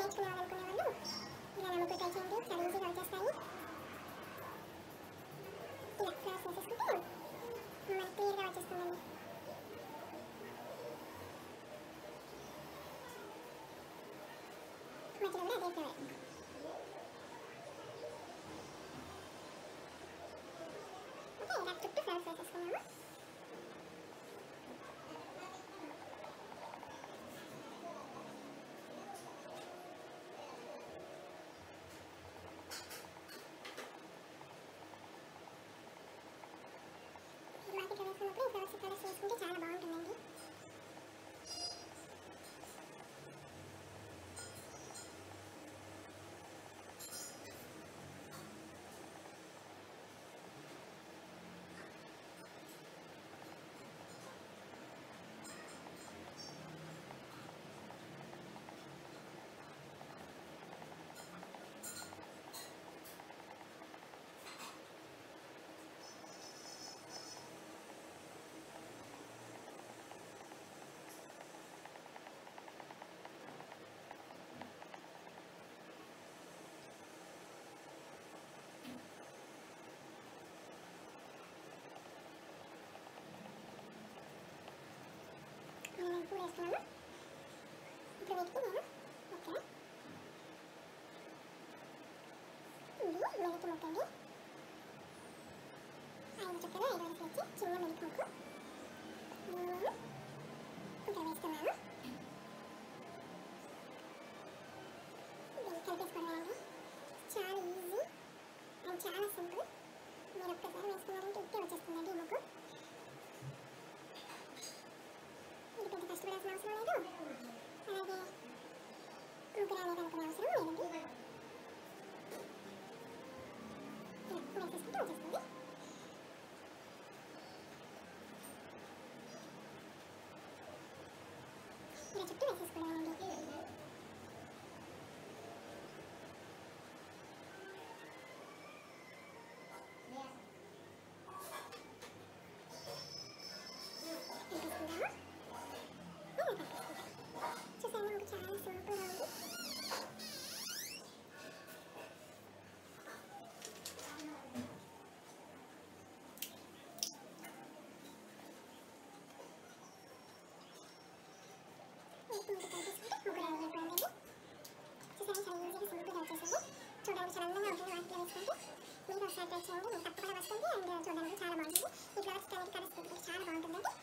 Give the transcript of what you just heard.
నేర్చుకునే వాళ్ళు అనుకునే వాళ్ళు ఇలా నమ్మకం ట్రై చేయండి చాలా ఈజీగా వచ్చేస్తాయి ఇలా క్రాస్ వేసేసుకుంటే మనకి క్లియర్గా వచ్చేస్తుందండి మధ్యలో కూడా అదే ఫ్లవర్ ఓకే ఇలా చుట్టూ ఫ్లవర్స్ వేసేసుకున్నాము మార్కెట్లో వేసుకున్నప్పుడు ఈ ఫ్లవర్స్ కలర్స్ వేసుకుంటే చాలా బాగుంటుందండి నేను పూలు వేస్తున్నాను ఇప్పుడు వీటికి నేను ఇక్కడ ఇది మెలికి ముక్క అండి ఐదు చుక్కలు ఐదు వరకు వచ్చి చిన్న మెలికి ముక్కు దీన్ని నేను ఇక్కడ వేస్తున్నాను దీన్ని కలిపేసుకోవడమేనండి చాలా ఈజీ అండ్ చాలా సింపుల్ మీరు ఒక్కసారి వేసుకున్నారంటే ఇట్టే వచ్చేస్తుందండి ఈ ముగ్గు ఇది పెద్ద కష్టపడాల్సిన అవసరం లేదు అలాగే ముగ్గురు అనేది అనుకునే అవసరం లేదండి ఇలా వేసేసుకుంటే వచ్చేస్తుంది ఇలా చుట్టూ వేసేసుకోవడమేనండి వేసేసుకుందామా చూసాను మనకు చాలా సింపుల్గా ఉంది ఇప్పుడు ఇంకా కలిపేసుకుంటే ముగ్గురు ఐదు అయిపోయిందండి చూసాను చాలా ఈజీగా సింపుల్గా వచ్చేసింది చూడడానికి చాలా అందంగా ఉంటుంది వాటిలో వేసుకుంటే మీరు ఒకసారి ట్రై చేయండి మీకు తప్పకుండా వస్తుంది అండ్ చూడడానికి చాలా బాగుంటుంది ఈ ఫ్లవర్స్ అనేది కలర్స్ పెట్టుకుంటే చాలా బాగుంటుందండి